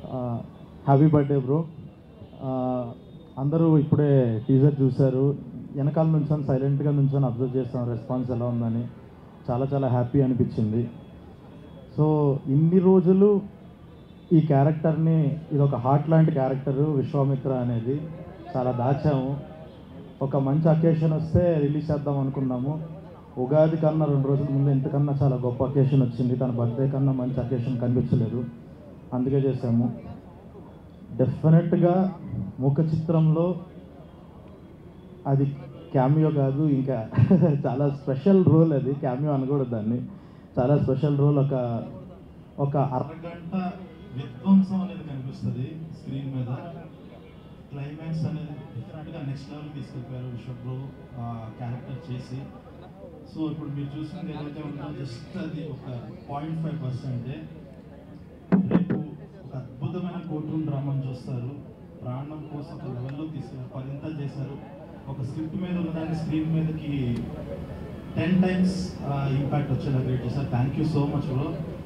happy birthday bro అందరూ ఇప్పుడే teaser చూశారు వెనకాల నుంచొని సైలెంట్గా నుంచొని అబ్జర్వ్ చేస్తాం రెస్పాన్స్ ఎలా ఉందని చాలా చాలా హ్యాపీ అనిపించింది సో ఇన్ని రోజులు ఈ క్యారెక్టర్ని ఇది ఒక హార్ట్ లాంటి క్యారెక్టర్ విశ్వామిత్ర అనేది చాలా దాచాము ఒక మంచి అకేషన్ వస్తే రిలీజ్ చేద్దాం అనుకున్నాము ఉగాది కన్నా రెండు రోజుల ముందు ఇంతకన్నా చాలా గొప్ప అకేషన్ వచ్చింది తన బర్త్డే కన్నా మంచి అకేషన్ కనిపించలేదు అందుకే చేసాము డెఫినెట్గా ముఖ చిత్రంలో అది క్యామియో కాదు ఇంకా చాలా స్పెషల్ రోల్ అది క్యామియో అనకూడదు దాన్ని చాలా స్పెషల్ రోల్ ఒక ఒక అరగంట విధ్వంసం అనేది కనిపిస్తుంది స్క్రీన్ మీద క్లైమాక్స్ అనేది డిఫరెంట్గా నెక్స్ట్ లెవెల్ తీసుకెళ్ళిపోయారు విశ్వప్రో క్యారెక్టర్ చేసి సో ఇప్పుడు మీరు చూసింది ఏదైతే ఉందో జస్ట్ అది ఒక పాయింట్ ఫైవ్ పర్సెంటే రేపు ఒక అద్భుతమైన కోర్ట్ రూమ్ డ్రామాని చూస్తారు ప్రాణం కోసం ఒక లెవెల్లో తీసుకెళ్ళి పదింతలు చేశారు ఒక స్క్రిప్ట్ మీద ఉన్నదాన్ని స్క్రీన్ మీదకి టెన్ టైమ్స్ ఇంపాక్ట్ వచ్చేలా క్రియేట్ చేశారు thank you so much bro